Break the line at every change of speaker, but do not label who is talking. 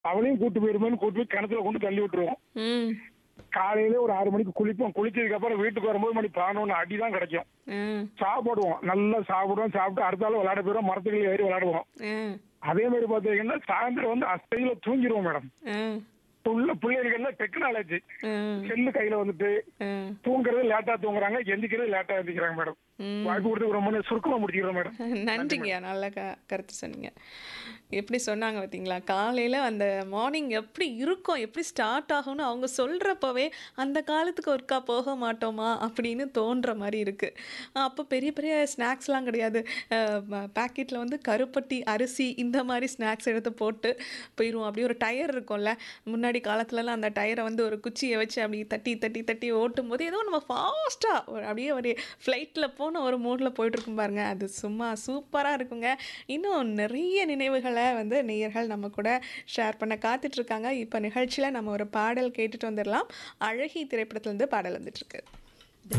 அவளையும் கூட்டு போயிருமேன்னு கூட்டு போய் கிணத்துல கொண்டு தள்ளி விட்டுருவோம்
ம்
காலையில ஒரு ஆறு மணிக்கு குளிப்போம் குளிச்சதுக்கு அப்புறம் வீட்டுக்கு வரும்போது மணி பதினொன்று அடி தான் கிடைக்கும்
ம்
சாப்பிடுவோம் நல்லா சாப்பிடுவோம் சாப்பிட்டு அடுத்த ஆள் விளையாட போயிடும் மரத்துக்கு ஏறி விளையாடுவோம்
ம்
அதே மாதிரி பாத்தீங்கன்னா சாயந்தரம் வந்து அஸ்தையில தூங்கிடுவோம் மேடம்
ம்
உள்ள பிள்ளைகளுக்கு டெக்னாலஜி
ம்
செல்லு கையில வந்துட்டு
ம்
தூங்குறது லேட்டா தூங்குறாங்க எந்திக்கிறது லேட்டா எந்திக்கிறாங்க மேடம்
ம்.
வாய்ப்பு கொடுத்து ரொம்ப நேரம் சுருக்கமா முடிச்சுக்கிறோம் மேடம்
நன்றிங்கய்யா நல்ல க கருத்து சொன்னீங்க எப்படி சொன்னாங்க பார்த்தீங்களா காலையில் அந்த மார்னிங் எப்படி இருக்கும் எப்படி ஸ்டார்ட் ஆகும்னு அவங்க சொல்கிறப்பவே அந்த காலத்துக்கு ஒருக்கா போக மாட்டோமா அப்படின்னு தோன்ற மாதிரி இருக்குது அப்போ பெரிய பெரிய ஸ்நாக்ஸ்லாம் கிடையாது பேக்கெட்டில் வந்து கருப்பட்டி அரிசி இந்த மாதிரி ஸ்நாக்ஸ் எடுத்து போட்டு போயிடுவோம் அப்படியே ஒரு டயர் இருக்கும்ல முன்னாடி காலத்துலலாம் அந்த டயரை வந்து ஒரு குச்சியை வச்சு அப்படி தட்டி தட்டி தட்டி ஓட்டும் போது ஏதோ நம்ம ஃபாஸ்ட்டாக அப்படியே ஒரு ஃப்ளைட்டில் போன ஒரு மூடில் போயிட்டுருக்கும் பாருங்க அது சும்மா சூப்பராக இருக்குங்க இன்னும் நிறைய நினைவுகளை வந்து நேயர்கள் நம்ம கூட ஷேர் பண்ண காத்துட்ருக்காங்க இப்போ நிகழ்ச்சியில் நம்ம ஒரு பாடல் கேட்டுட்டு வந்துடலாம் அழகி திரைப்படத்துலேருந்து பாடல் வந்துட்டுருக்கு